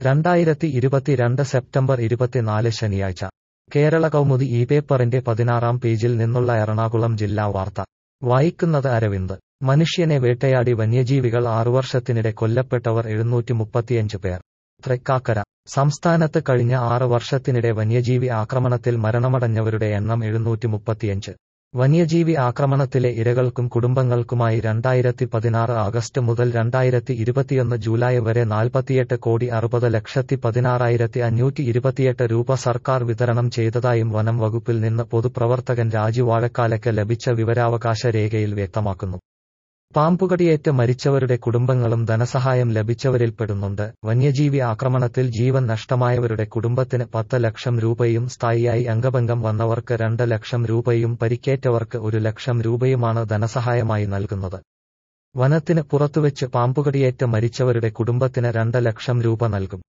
രണ്ടായിരത്തി ഇരുപത്തിരണ്ട് സെപ്റ്റംബർ ഇരുപത്തിനാല് ശനിയാഴ്ച കേരള കൗമുദി ഈ പേപ്പറിന്റെ പതിനാറാം പേജിൽ നിന്നുള്ള എറണാകുളം ജില്ലാ വാർത്ത വായിക്കുന്നത് അരവിന്ദ് മനുഷ്യനെ വേട്ടയാടി വന്യജീവികൾ ആറുവർഷത്തിനിടെ കൊല്ലപ്പെട്ടവർ എഴുന്നൂറ്റി മുപ്പത്തിയഞ്ച് പേർ തൃക്കാക്കര സംസ്ഥാനത്ത് കഴിഞ്ഞ ആറ് വർഷത്തിനിടെ വന്യജീവി ആക്രമണത്തിൽ മരണമടഞ്ഞവരുടെ എണ്ണം എഴുന്നൂറ്റി മുപ്പത്തിയഞ്ച് വന്യജീവി ആക്രമണത്തിലെ ഇരകൾക്കും കുടുംബങ്ങൾക്കുമായി രണ്ടായിരത്തി പതിനാറ് ആഗസ്റ്റ് മുതൽ രണ്ടായിരത്തി ഇരുപത്തിയൊന്ന് ജൂലൈ വരെ നാൽപ്പത്തിയെട്ട് കോടി അറുപത് ലക്ഷത്തി പതിനാറായിരത്തി അഞ്ഞൂറ്റി ഇരുപത്തിയെട്ട് രൂപ സർക്കാർ വിതരണം ചെയ്തതായും വനം വകുപ്പിൽ നിന്ന് പൊതുപ്രവർത്തകൻ രാജു വാഴക്കാലയ്ക്ക് ലഭിച്ച വിവരാവകാശ രേഖയിൽ വ്യക്തമാക്കുന്നു പാമ്പുകടിയേറ്റ് മരിച്ചവരുടെ കുടുംബങ്ങളും ധനസഹായം ലഭിച്ചവരിൽപ്പെടുന്നുണ്ട് വന്യജീവി ആക്രമണത്തിൽ ജീവൻ നഷ്ടമായവരുടെ കുടുംബത്തിന് പത്ത് ലക്ഷം രൂപയും സ്ഥായിയായി അംഗഭംഗം വന്നവർക്ക് രണ്ട് ലക്ഷം രൂപയും പരിക്കേറ്റവർക്ക് ഒരു ലക്ഷം രൂപയുമാണ് ധനസഹായമായി നൽകുന്നത് വനത്തിന് പുറത്തുവെച്ച് പാമ്പുകടിയേറ്റ് മരിച്ചവരുടെ കുടുംബത്തിന് രണ്ട് ലക്ഷം രൂപ നൽകും